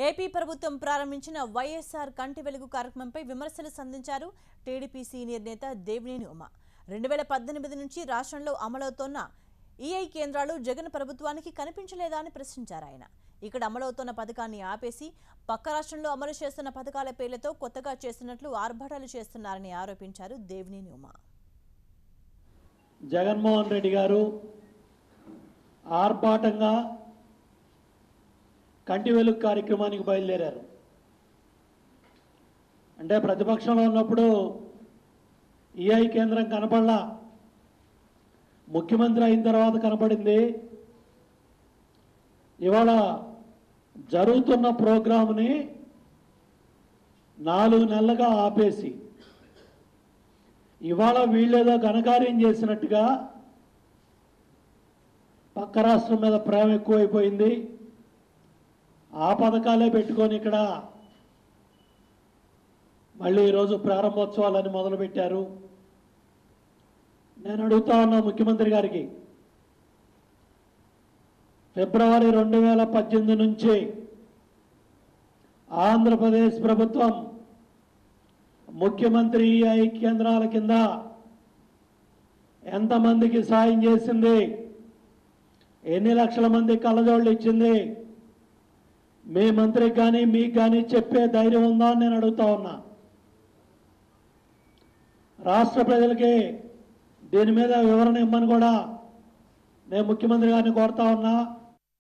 AP ప్రభుత్వం ప్రారంభించిన వైఎస్ఆర్ కంటి వెలుగు కార్యక్రమంపై విమర్శలు సంధించారు టీడీపీ సీనియర్ నేత దేవినేని ఉమ రెండు వేల పద్దెనిమిది నుంచి రాష్ట్రంలో అమలవుతోన్న ఈఐ కేంద్రాలు జగన్ ప్రభుత్వానికి కనిపించలేదా అని ప్రశ్నించారు ఆయన ఇక్కడ అమలవుతున్న పథకాన్ని ఆపేసి పక్క రాష్ట్రంలో అమలు చేస్తున్న పథకాల పేర్లతో కొత్తగా చేస్తున్నట్లు ఆర్భాటాలు చేస్తున్నారని ఆరోపించారు దేవినేని ఉమ జగన్మోహన్ రెడ్డి గారు ఆర్భాటంగా కంటి వెలుగు కార్యక్రమానికి బయలుదేరారు అంటే ప్రతిపక్షంలో ఉన్నప్పుడు ఈఐ కేంద్రం కనపడలా ముఖ్యమంత్రి అయిన తర్వాత కనపడింది ఇవాళ జరుగుతున్న ప్రోగ్రామ్ని నాలుగు నెలలుగా ఆపేసి ఇవాళ వీళ్ళేదో ఘనకార్యం చేసినట్టుగా పక్క రాష్ట్రం మీద ప్రేమ ఎక్కువైపోయింది ఆ పథకాలే పెట్టుకొని ఇక్కడ మళ్ళీ ఈరోజు ప్రారంభోత్సవాలని మొదలుపెట్టారు నేను అడుగుతా ఉన్నా ముఖ్యమంత్రి గారికి ఫిబ్రవరి రెండు వేల పద్దెనిమిది నుంచి ఆంధ్రప్రదేశ్ ప్రభుత్వం ముఖ్యమంత్రి ఐ కేంద్రాల కింద ఎంతమందికి సాయం చేసింది ఎన్ని లక్షల మంది కళ్ళజోళ్ళు ఇచ్చింది మీ మంత్రికి కానీ మీకు కానీ చెప్పే ధైర్యం ఉందా అని నేను అడుగుతా ఉన్నా రాష్ట్ర ప్రజలకి దీని మీద వివరణ ఇమ్మని కూడా నేను ముఖ్యమంత్రి గారిని కోరుతా ఉన్నా